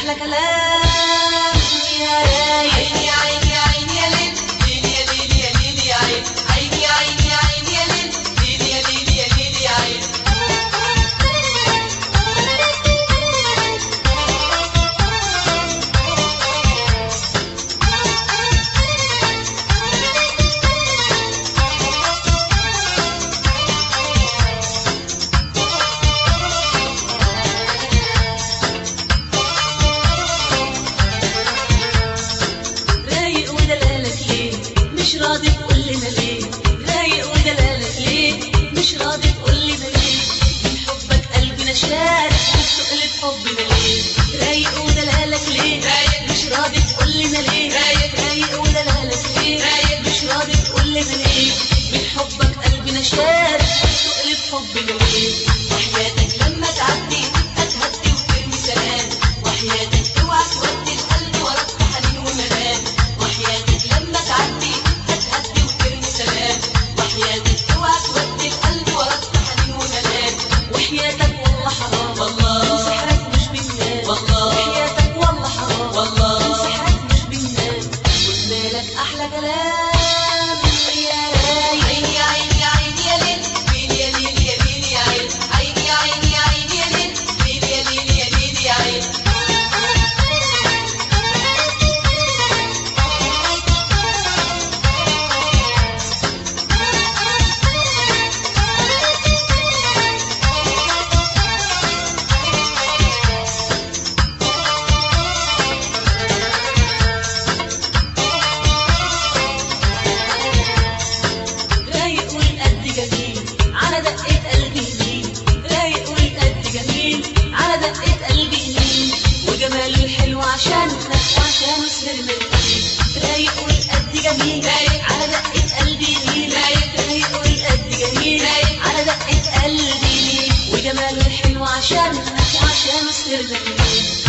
احلى كلام يا رايق عيني يا عيني يا عيني يا ليل ليل يا ليل يا ليل يا عين عيني يا عيني يا عيني يا ليل ليل يا ليل يا ليل يا عين رايق ودلالك ليه مش راضي تقول لنا ليه رايق ودلالك ليه مش راضي تقول لنا ليه من حبك قلبنا شارع وبتقلب حبنا ليه رايق ودلالك ليه رايق. مش راضي تقول لنا ليه رايق. رايق ودلالك ليه رايق. مش راضي تقول لنا ليه من حبك قلبنا شارع وبتقلب حبنا ليه وحياتك لما تعدي هتهدي وترمي سلام وحياتك اوعى تودي القلب وراك حنين ومنام وحياتك لما تعدي هتهدي وترمي سلام وحياتك اوعى تودي القلب وراك حنين ومنام وحياتك والله حرام والله. سحرك مش بالناس والله. وحياتك والله حرام والله. سحرك مش بالناس قلنا لك احلى كلام يا رايق عيني يا عيني يا عيني يا ليل ليل يا ليل يا ليل يا عين عيني يا عيني يا عيني يا ليل ليل يا ليل يا ليل يا عين رايق والقد جميل على دقة قلبي يمين رايق والقد جميل على دقة قلبي يمين وجماله الحلو عشانك وعشانه سهرنا اليمين رايق والقد جميل رايق. على دقة قلبي يمين رايق. رايق والقد جميل رايق. على دقة قلبي يمين وجماله الحلو عشانك وعشانه سهرنا اليمين